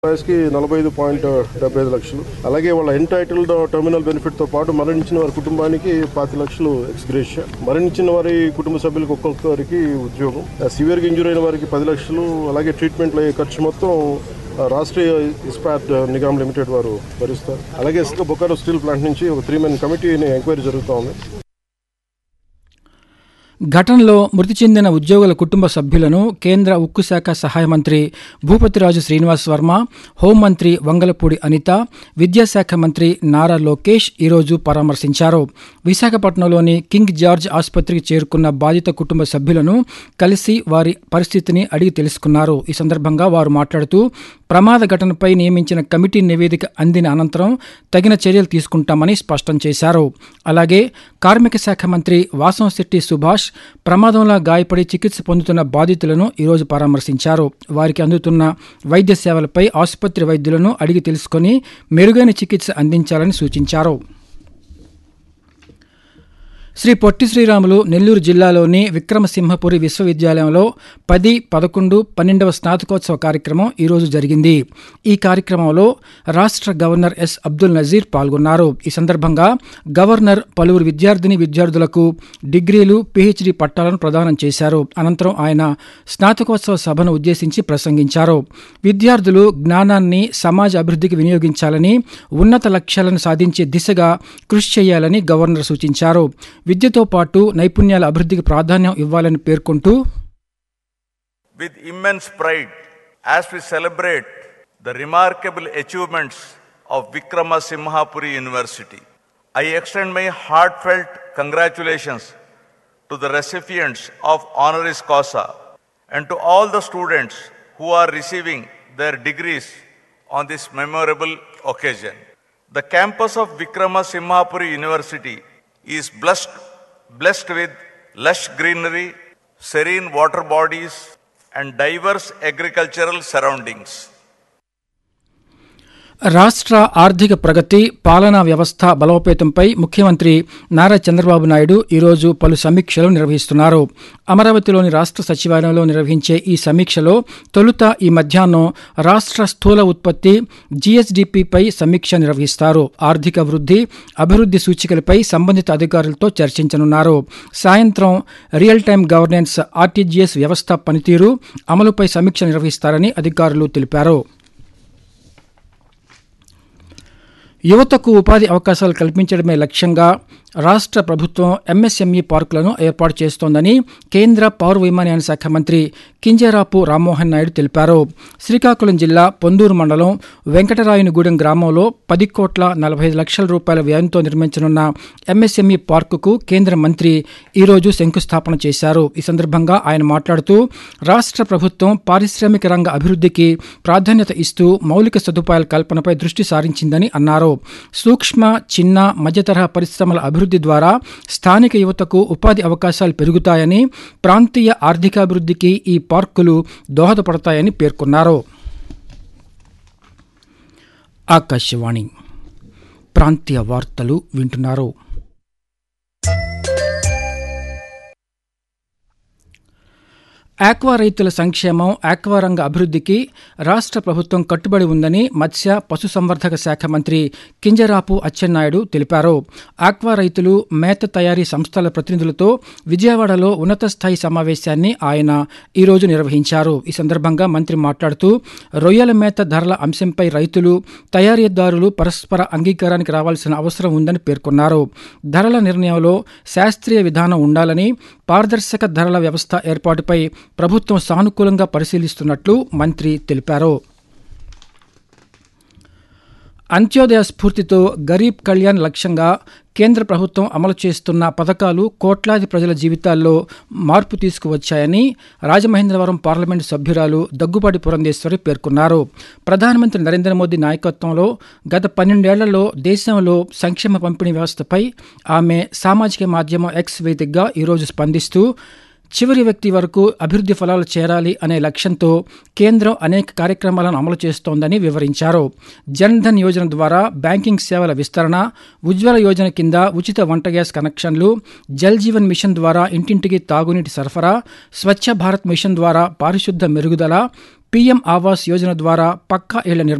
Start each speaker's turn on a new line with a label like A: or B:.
A: కి నలభై ఐదు పాయింట్ డెబ్బై ఐదు లక్షలు అలాగే వాళ్ళ ఎంటైటిల్డ్ టర్మినల్ బెనిఫిట్ తో పాటు మరణించిన వారి కుటుంబానికి పాతి లక్షలు ఎక్స్గ్రేషియా మరణించిన వారి కుటుంబ సభ్యులకు ఒక్కొక్కరికి ఉద్యోగం సివియర్ గా ఇంజూర్ అయిన వారికి పది లక్షలు అలాగే ట్రీట్మెంట్ అయ్యే ఖర్చు మొత్తం ఆ, రాష్ట్రీయ ఇస్పాట్ నిగమ్ లిమిటెడ్ వారు భరిస్తారు అలాగే బొకారో స్టీల్ ప్లాంట్ నుంచి ఒక త్రీ మెన్ కమిటీని ఎంక్వైరీ జరుగుతూ ఉంది
B: ఘటనలో మృతి చెందిన ఉద్యోగుల కుటుంబ సభ్యులను కేంద్ర ఉక్కు శాఖ సహాయ మంత్రి భూపతిరాజు శ్రీనివాస్ వర్మ హోంమంత్రి వంగలపూడి అనిత విద్యాశాఖ మంత్రి నారా లోకేష్ ఈరోజు పరామర్శించారు విశాఖపట్నంలోని కింగ్ జార్జ్ ఆసుపత్రికి చేరుకున్న బాధిత కుటుంబ సభ్యులను కలిసి వారి పరిస్థితిని అడిగి తెలుసుకున్నారు ఈ సందర్భంగా వారు మాట్లాడుతూ ప్రమాద ఘటనపై నియమించిన కమిటీ నివేదిక అందిన అనంతరం తగిన చర్యలు తీసుకుంటామని స్పష్టం చేశారు అలాగే కార్మిక శాఖ మంత్రి వాసంశెట్టి సుభాష్ ప్రమాదంలో గాయపడి చికిత్స పొందుతున్న బాధితులను ఈరోజు పరామర్శించారు వారికి అందుతున్న వైద్య సేవలపై ఆసుపత్రి వైద్యులను అడిగి తెలుసుకొని మెరుగైన చికిత్స అందించాలని సూచించారు శ్రీ పొట్టి శ్రీరాములు నెల్లూరు జిల్లాలోని విక్రమసింహపురి విశ్వవిద్యాలయంలో పది పదకొండు పన్నెండవ స్నాతకోత్సవ కార్యక్రమం ఈరోజు జరిగింది ఈ కార్యక్రమంలో రాష్ట్ర గవర్నర్ ఎస్ అబ్దుల్ నజీర్ పాల్గొన్నారు ఈ సందర్భంగా గవర్నర్ పలువురు విద్యార్థిని విద్యార్థులకు డిగ్రీలు పిహెచ్డి పట్టాలను ప్రదానం చేశారు అనంతరం ఆయన స్నాతకోత్సవ సభను ఉద్దేశించి ప్రసంగించారు విద్యార్థులు జ్ఞానాన్ని సమాజ అభివృద్ధికి వినియోగించాలని ఉన్నత లక్ష్యాలను సాధించే దిశగా కృషి చేయాలని గవర్నర్ సూచించారు విద్యతో పాటు నైపుణ్యాల అభివృద్ధికి ప్రాధాన్యం ఇవ్వాలని పేర్కొంటూ
C: with immense pride as we celebrate the remarkable achievements of Vikrama Simhapuri University. I extend my heartfelt congratulations to the recipients of honoris causa and to all the students who are receiving their degrees on this memorable occasion. The campus of Vikrama Simhapuri University is blessed, blessed with lush greenery, serene water bodies, and diverse agricultural surroundings.
B: రాష్ట్ర ఆర్థిక ప్రగతి పాలనా వ్యవస్థ బలోపేతంపై ముఖ్యమంత్రి నారా చంద్రబాబు నాయుడు ఈరోజు పలు సమీక్షలు నిర్వహిస్తున్నారు అమరావతిలోని రాష్ట్ర సచివాలయంలో నిర్వహించే ఈ సమీక్షలో తొలుత ఈ మధ్యాహ్నం రాష్ట్ర స్థూల ఉత్పత్తి జీఎస్డీపీపై సమీక్ష నిర్వహిస్తారు ఆర్థిక వృద్ధి అభివృద్ధి సూచికలపై సంబంధిత అధికారులతో చర్చించనున్నారు సాయంత్రం రియల్ టైం గవర్నెన్స్ ఆర్టీజీఎస్ వ్యవస్థ పనితీరు అమలుపై సమీక్ష నిర్వహిస్తారని అధికారులు తెలిపారు యువతకు ఉపాధి అవకాశాలు కల్పించడమే లక్ష్యంగా రాష్ట్ర ప్రభుత్వం ఎంఎస్ఎంఈ పార్కులను ఏర్పాటు చేస్తోందని కేంద్ర పౌర విమానయాన శాఖ మంత్రి కింజరాపు రామ్మోహన్ నాయుడు తెలిపారు శ్రీకాకుళం జిల్లా పొందూరు మండలం వెంకటరాయునిగూడెం గ్రామంలో పది కోట్ల నలభై ఐదు లక్షల రూపాయల వ్యయంతో నిర్మించనున్న ఎంఎస్ఎంఈ పార్కుకు కేంద్ర మంత్రి ఈరోజు శంకుస్థాపన చేశారు ఈ సందర్భంగా ఆయన మాట్లాడుతూ రాష్ట్ర ప్రభుత్వం పారిశ్రామిక రంగ అభివృద్ధికి ప్రాధాన్యత ఇస్తూ మౌలిక సదుపాయాల కల్పనపై దృష్టి సారించిందని అన్నారు సూక్ష్మ చిన్న మధ్యతరహా పరిశ్రమల అభివృద్ధి ద్వారా స్థానిక యువతకు ఉపాధి అవకాశాలు పెరుగుతాయని ప్రాంతీయ ఆర్థికాభివృద్ధికి ఈ పార్కులు దోహదపడతాయని పేర్కొన్నారు ఆకాశవాణి ప్రాంతీయ వార్తలు వింటున్నారు ఆక్వా రైతుల సంక్షేమం ఆక్వా రంగ అభివృద్ధికి రాష్ట్ర ప్రభుత్వం కట్టుబడి ఉందని మత్స్య పశుసంవర్ధక శాఖ మంత్రి కింజరాపు అచ్చెన్నాయుడు తెలిపారు ఆక్వా రైతులు మేత తయారీ సంస్థల ప్రతినిధులతో విజయవాడలో ఉన్నత స్థాయి సమావేశాన్ని ఆయన ఈరోజు నిర్వహించారు ఈ సందర్భంగా మంత్రి మాట్లాడుతూ రొయ్యల మేత ధరల అంశంపై రైతులు తయారీదారులు పరస్పర అంగీకారానికి రావాల్సిన అవసరం ఉందని పేర్కొన్నారు ధరల నిర్ణయంలో శాస్త్రీయ విధానం ఉండాలని పారదర్శక ధరల వ్యవస్థ ఏర్పాటుపై ప్రభుత్వం సానుకూలంగా పరిశీలిస్తున్నట్లు మంత్రి తెలిపారు అంత్యోదయ స్ఫూర్తితో గరీబ్ కళ్యాణ్ లక్ష్యంగా కేంద్ర ప్రభుత్వం అమలు చేస్తున్న పథకాలు కోట్లాది ప్రజల జీవితాల్లో మార్పు తీసుకువచ్చాయని రాజమహేంద్రవరం పార్లమెంటు సభ్యురాలు దగ్గుబాటి పురంధేశ్వరి పేర్కొన్నారు ప్రధానమంత్రి నరేంద్ర మోదీ నాయకత్వంలో గత పన్నెండేళ్లలో దేశంలో సంక్షేమ పంపిణీ వ్యవస్థపై ఆమె సామాజిక మాధ్యమం ఎక్స్ వేదికగా ఈరోజు స్పందిస్తూ చివరి వ్యక్తి వరకు అభివృద్ధి ఫలాలు చేరాలి అనే లక్ష్యంతో కేంద్రం అనేక కార్యక్రమాలను అమలు చేస్తోందని వివరించారు జన్ ధన్ యోజన ద్వారా బ్యాంకింగ్ సేవల విస్తరణ ఉజ్వల యోజన కింద ఉచిత వంట గ్యాస్ కనెక్షన్లు జల్ జీవన్ మిషన్ ద్వారా ఇంటింటికి తాగునీటి సరఫరా స్వచ్ఛ భారత్ మిషన్ ద్వారా పారిశుద్ధ మెరుగుదల పీఎం ఆవాస్ యోజన ద్వారా పక్కా ఇళ్ల నిర్మాణం